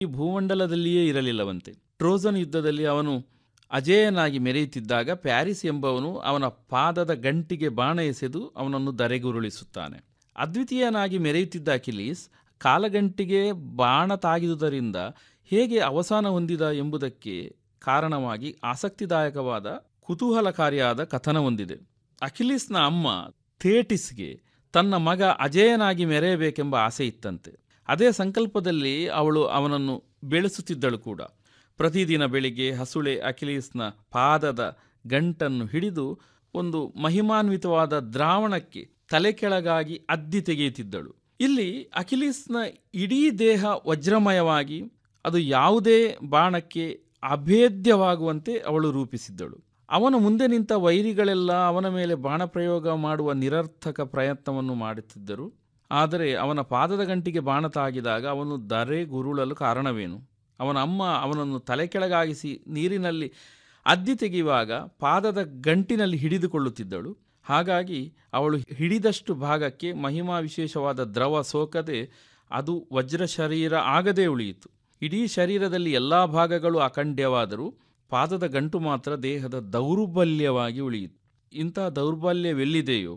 ಈ ಭೂಮಂಡಲದಲ್ಲಿಯೇ ಇರಲಿಲ್ಲವಂತೆ ಟ್ರೋಜನ್ ಯುದ್ಧದಲ್ಲಿ ಅವನು ಅಜೇಯನಾಗಿ ಮೆರೆಯುತ್ತಿದ್ದಾಗ ಪ್ಯಾರಿಸ್ ಎಂಬವನು ಅವನ ಪಾದದ ಗಂಟಿಗೆ ಬಾಣ ಎಸೆದು ಅವನನ್ನು ಧರೆಗುರುಳಿಸುತ್ತಾನೆ ಅದ್ವಿತೀಯನಾಗಿ ಮೆರೆಯುತ್ತಿದ್ದ ಅಖಿಲೀಸ್ ಕಾಲಗಂಟಿಗೆ ಬಾಣ ತಾಗಿದುದರಿಂದ ಹೇಗೆ ಅವಸಾನ ಹೊಂದಿದ ಎಂಬುದಕ್ಕೆ ಕಾರಣವಾಗಿ ಆಸಕ್ತಿದಾಯಕವಾದ ಕುತೂಹಲಕಾರಿಯಾದ ಕಥನ ಹೊಂದಿದೆ ಅಖಿಲೀಸ್ನ ಅಮ್ಮ ಥೇಟಿಸ್ಗೆ ತನ್ನ ಮಗ ಅಜೇಯನಾಗಿ ಮೆರೆಯಬೇಕೆಂಬ ಆಸೆ ಇತ್ತಂತೆ ಅದೇ ಸಂಕಲ್ಪದಲ್ಲಿ ಅವಳು ಅವನನ್ನು ಬೆಳೆಸುತ್ತಿದ್ದಳು ಕೂಡ ಪ್ರತಿದಿನ ಬೆಳಿಗ್ಗೆ ಹಸುಳೆ ಅಖಿಲೀಸ್ನ ಪಾದದ ಗಂಟನ್ನು ಹಿಡಿದು ಒಂದು ಮಹಿಮಾನ್ವಿತವಾದ ದ್ರಾವಣಕ್ಕೆ ತಲೆ ಕೆಳಗಾಗಿ ಅದ್ದಿ ತೆಗೆಯುತ್ತಿದ್ದಳು ಇಲ್ಲಿ ಅಖಿಲೀಸ್ನ ಇಡೀ ದೇಹ ವಜ್ರಮಯವಾಗಿ ಅದು ಯಾವುದೇ ಬಾಣಕ್ಕೆ ಅಭೇದ್ಯವಾಗುವಂತೆ ಅವಳು ರೂಪಿಸಿದ್ದಳು ಅವನ ಮುಂದೆ ನಿಂತ ವೈರಿಗಳೆಲ್ಲ ಅವನ ಮೇಲೆ ಬಾಣ ಪ್ರಯೋಗ ಮಾಡುವ ನಿರರ್ಥಕ ಪ್ರಯತ್ನವನ್ನು ಮಾಡುತ್ತಿದ್ದರು ಆದರೆ ಅವನ ಪಾದದ ಗಂಟಿಗೆ ಬಾಣ ತಾಗಿದಾಗ ಅವನು ದರೆ ಗುರುಳಲು ಕಾರಣವೇನು ಅವನ ಅಮ್ಮ ಅವನನ್ನು ತಲೆ ಕೆಳಗಾಗಿಸಿ ನೀರಿನಲ್ಲಿ ಅದ್ದಿ ತೆಗೆಯುವಾಗ ಪಾದದ ಗಂಟಿನಲ್ಲಿ ಹಿಡಿದುಕೊಳ್ಳುತ್ತಿದ್ದಳು ಹಾಗಾಗಿ ಅವಳು ಹಿಡಿದಷ್ಟು ಭಾಗಕ್ಕೆ ಮಹಿಮಾ ವಿಶೇಷವಾದ ದ್ರವ ಸೋಕದೆ ಅದು ವಜ್ರ ಶರೀರ ಆಗದೇ ಉಳಿಯಿತು ಇಡೀ ಶರೀರದಲ್ಲಿ ಎಲ್ಲ ಭಾಗಗಳು ಅಖಂಡ್ಯವಾದರೂ ಪಾದದ ಗಂಟು ಮಾತ್ರ ದೇಹದ ದೌರ್ಬಲ್ಯವಾಗಿ ಉಳಿಯಿತು ಇಂಥ ದೌರ್ಬಲ್ಯವೆಲ್ಲಿದೆಯೋ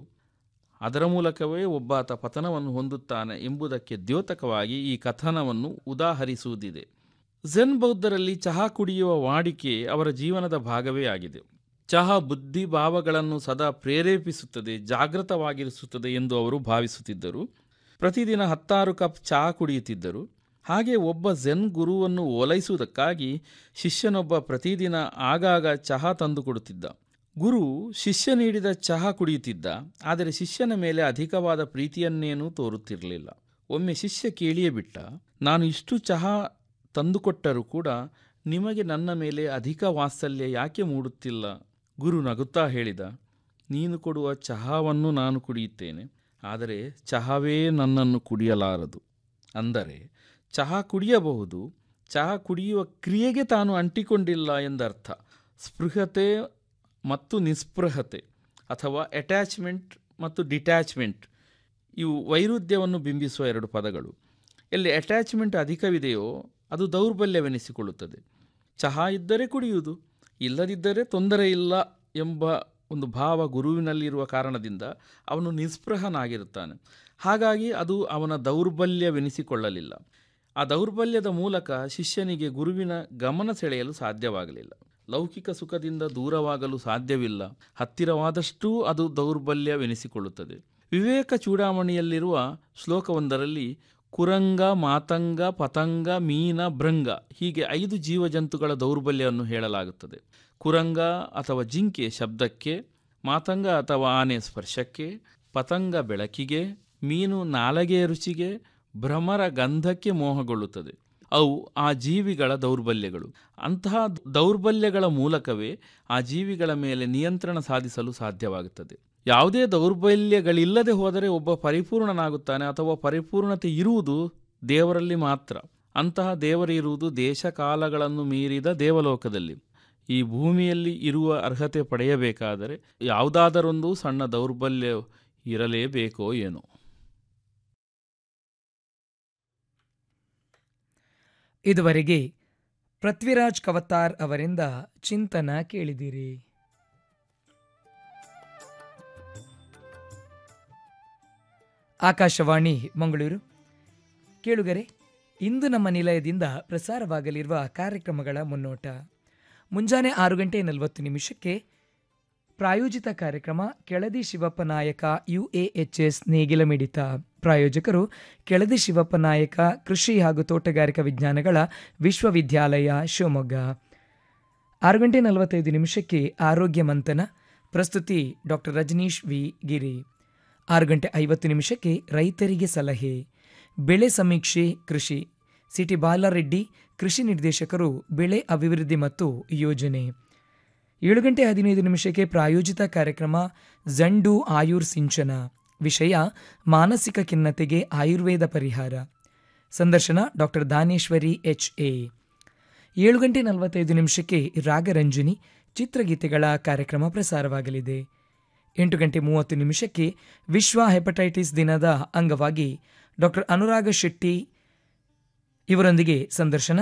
ಅದರ ಮೂಲಕವೇ ಒಬ್ಬಾತ ಪತನವನ್ನು ಹೊಂದುತ್ತಾನೆ ಎಂಬುದಕ್ಕೆ ದ್ಯೋತಕವಾಗಿ ಈ ಕಥನವನ್ನು ಉದಾಹರಿಸುವುದಿದೆ ಝೆನ್ ಬೌದ್ಧರಲ್ಲಿ ಚಹಾ ಕುಡಿಯುವ ವಾಡಿಕೆ ಅವರ ಜೀವನದ ಭಾಗವೇ ಆಗಿದೆ ಚಹಾ ಬುದ್ಧಿ ಭಾವಗಳನ್ನು ಸದಾ ಪ್ರೇರೇಪಿಸುತ್ತದೆ ಜಾಗೃತವಾಗಿರಿಸುತ್ತದೆ ಎಂದು ಅವರು ಭಾವಿಸುತ್ತಿದ್ದರು ಪ್ರತಿದಿನ ಹತ್ತಾರು ಕಪ್ ಚಹಾ ಕುಡಿಯುತ್ತಿದ್ದರು ಹಾಗೆ ಒಬ್ಬ ಝೆನ್ ಗುರುವನ್ನು ಓಲೈಸುವುದಕ್ಕಾಗಿ ಶಿಷ್ಯನೊಬ್ಬ ಪ್ರತಿದಿನ ಆಗಾಗ ಚಹಾ ತಂದುಕೊಡುತ್ತಿದ್ದ ಗುರು ಶಿಷ್ಯ ನೀಡಿದ ಚಹಾ ಕುಡಿಯುತ್ತಿದ್ದ ಆದರೆ ಶಿಷ್ಯನ ಮೇಲೆ ಅಧಿಕವಾದ ಪ್ರೀತಿಯನ್ನೇನೂ ತೋರುತ್ತಿರಲಿಲ್ಲ ಒಮ್ಮೆ ಶಿಷ್ಯ ಕೇಳಿಯೇ ಬಿಟ್ಟ ನಾನು ಇಷ್ಟು ಚಹಾ ತಂದುಕೊಟ್ಟರೂ ಕೂಡ ನಿಮಗೆ ನನ್ನ ಮೇಲೆ ಅಧಿಕ ವಾತ್ಸಲ್ಯ ಯಾಕೆ ಮೂಡುತ್ತಿಲ್ಲ ಗುರು ನಗುತ್ತಾ ಹೇಳಿದ ನೀನು ಕೊಡುವ ಚಹಾವನ್ನು ನಾನು ಕುಡಿಯುತ್ತೇನೆ ಆದರೆ ಚಹಾವೇ ನನ್ನನ್ನು ಕುಡಿಯಲಾರದು ಅಂದರೆ ಚಹಾ ಕುಡಿಯಬಹುದು ಚಹಾ ಕುಡಿಯುವ ಕ್ರಿಯೆಗೆ ತಾನು ಅಂಟಿಕೊಂಡಿಲ್ಲ ಎಂದರ್ಥ ಸ್ಪೃಹತೆ ಮತ್ತು ನಿಸ್ಪೃಹತೆ ಅಥವಾ ಅಟ್ಯಾಚ್ಮೆಂಟ್ ಮತ್ತು ಡಿಟ್ಯಾಚ್ಮೆಂಟ್ ಇವು ವೈರುಧ್ಯವನ್ನು ಬಿಂಬಿಸುವ ಎರಡು ಪದಗಳು ಎಲ್ಲಿ ಅಟ್ಯಾಚ್ಮೆಂಟ್ ಅಧಿಕವಿದೆಯೋ ಅದು ದೌರ್ಬಲ್ಯವೆನಿಸಿಕೊಳ್ಳುತ್ತದೆ ಚಹಾ ಇದ್ದರೆ ಕುಡಿಯುವುದು ಇಲ್ಲದಿದ್ದರೆ ತೊಂದರೆ ಇಲ್ಲ ಎಂಬ ಒಂದು ಭಾವ ಗುರುವಿನಲ್ಲಿರುವ ಕಾರಣದಿಂದ ಅವನು ನಿಸ್ಪೃಹನಾಗಿರುತ್ತಾನೆ ಹಾಗಾಗಿ ಅದು ಅವನ ದೌರ್ಬಲ್ಯವೆನಿಸಿಕೊಳ್ಳಲಿಲ್ಲ ಆ ದೌರ್ಬಲ್ಯದ ಮೂಲಕ ಶಿಷ್ಯನಿಗೆ ಗುರುವಿನ ಗಮನ ಸೆಳೆಯಲು ಸಾಧ್ಯವಾಗಲಿಲ್ಲ ಲೌಕಿಕ ಸುಖದಿಂದ ದೂರವಾಗಲು ಸಾಧ್ಯವಿಲ್ಲ ಹತ್ತಿರವಾದಷ್ಟೂ ಅದು ದೌರ್ಬಲ್ಯವೆನಿಸಿಕೊಳ್ಳುತ್ತದೆ ವಿವೇಕ ಚೂಡಾಮಣಿಯಲ್ಲಿರುವ ಶ್ಲೋಕವೊಂದರಲ್ಲಿ ಕುರಂಗ ಮಾತಂಗ ಪತಂಗ ಮೀನ ಭೃಂಗ ಹೀಗೆ ಐದು ಜೀವಜಂತುಗಳ ದೌರ್ಬಲ್ಯವನ್ನು ಹೇಳಲಾಗುತ್ತದೆ ಕುರಂಗ ಅಥವಾ ಜಿಂಕೆ ಶಬ್ದಕ್ಕೆ ಮಾತಂಗ ಅಥವಾ ಆನೆ ಸ್ಪರ್ಶಕ್ಕೆ ಪತಂಗ ಬೆಳಕಿಗೆ ಮೀನು ನಾಲಗೆಯ ರುಚಿಗೆ ಭ್ರಮರ ಗಂಧಕ್ಕೆ ಮೋಹಗೊಳ್ಳುತ್ತದೆ ಅವು ಆ ಜೀವಿಗಳ ದೌರ್ಬಲ್ಯಗಳು ಅಂತಹ ದೌರ್ಬಲ್ಯಗಳ ಮೂಲಕವೇ ಆ ಜೀವಿಗಳ ಮೇಲೆ ನಿಯಂತ್ರಣ ಸಾಧಿಸಲು ಸಾಧ್ಯವಾಗುತ್ತದೆ ಯಾವುದೇ ದೌರ್ಬಲ್ಯಗಳಿಲ್ಲದೆ ಹೋದರೆ ಒಬ್ಬ ಪರಿಪೂರ್ಣನಾಗುತ್ತಾನೆ ಅಥವಾ ಪರಿಪೂರ್ಣತೆ ಇರುವುದು ದೇವರಲ್ಲಿ ಮಾತ್ರ ಅಂತಹ ದೇವರಿರುವುದು ದೇಶ ಕಾಲಗಳನ್ನು ಮೀರಿದ ದೇವಲೋಕದಲ್ಲಿ ಈ ಭೂಮಿಯಲ್ಲಿ ಇರುವ ಅರ್ಹತೆ ಪಡೆಯಬೇಕಾದರೆ ಯಾವುದಾದರೊಂದು ಸಣ್ಣ ದೌರ್ಬಲ್ಯ ಇರಲೇಬೇಕೋ ಏನೋ ಇದುವರೆಗೆ ಪೃಥ್ವಿರಾಜ್ ಕವತಾರ್ ಅವರಿಂದ ಚಿಂತನ ಕೇಳಿದಿರಿ ಆಕಾಶವಾಣಿ ಮಂಗಳೂರು ಕೇಳುಗರೆ ಇಂದು ನಮ್ಮ ನಿಲಯದಿಂದ ಪ್ರಸಾರವಾಗಲಿರುವ ಕಾರ್ಯಕ್ರಮಗಳ ಮುನ್ನೋಟ ಮುಂಜಾನೆ ಆರು ಗಂಟೆ ನಲವತ್ತು ನಿಮಿಷಕ್ಕೆ ಪ್ರಾಯೋಜಿತ ಕಾರ್ಯಕ್ರಮ ಕೆಳದಿ ಶಿವಪ್ಪ ನಾಯಕ ಯುಎಎಚ್ಎಸ್ ನೇಗಿಲ ಮಿಡಿತ ಪ್ರಾಯೋಜಕರು ಕೆಳದಿ ಶಿವಪ್ಪ ನಾಯಕ ಕೃಷಿ ಹಾಗೂ ತೋಟಗಾರಿಕಾ ವಿಜ್ಞಾನಗಳ ವಿಶ್ವವಿದ್ಯಾಲಯ ಶಿವಮೊಗ್ಗ ಆರು ಗಂಟೆ ನಲವತ್ತೈದು ನಿಮಿಷಕ್ಕೆ ಆರೋಗ್ಯ ಮಂಥನ ಪ್ರಸ್ತುತಿ ಡಾಕ್ಟರ್ ರಜನೀಶ್ ವಿ ಗಿರಿ ಆರು ಗಂಟೆ ಐವತ್ತು ನಿಮಿಷಕ್ಕೆ ರೈತರಿಗೆ ಸಲಹೆ ಬೆಳೆ ಸಮೀಕ್ಷೆ ಕೃಷಿ ಸಿಟಿ ಬಾಲಾರೆಡ್ಡಿ ಕೃಷಿ ನಿರ್ದೇಶಕರು ಬೆಳೆ ಅಭಿವೃದ್ಧಿ ಮತ್ತು ಯೋಜನೆ ಏಳು ಗಂಟೆ ಹದಿನೈದು ನಿಮಿಷಕ್ಕೆ ಪ್ರಾಯೋಜಿತ ಕಾರ್ಯಕ್ರಮ ಜಂಡು ಆಯುರ್ ಸಿಂಚನ ವಿಷಯ ಮಾನಸಿಕ ಖಿನ್ನತೆಗೆ ಆಯುರ್ವೇದ ಪರಿಹಾರ ಸಂದರ್ಶನ ಡಾಕ್ಟರ್ ದಾನೇಶ್ವರಿ ಎಚ್ ಎ ಏಳು ಗಂಟೆ ನಲವತ್ತೈದು ನಿಮಿಷಕ್ಕೆ ರಾಗರಂಜನಿ ಚಿತ್ರಗೀತೆಗಳ ಕಾರ್ಯಕ್ರಮ ಪ್ರಸಾರವಾಗಲಿದೆ ಎಂಟು ಗಂಟೆ ಮೂವತ್ತು ನಿಮಿಷಕ್ಕೆ ವಿಶ್ವ ಹೆಪಟೈಟಿಸ್ ದಿನದ ಅಂಗವಾಗಿ ಡಾಕ್ಟರ್ ಅನುರಾಗ ಶೆಟ್ಟಿ ಇವರೊಂದಿಗೆ ಸಂದರ್ಶನ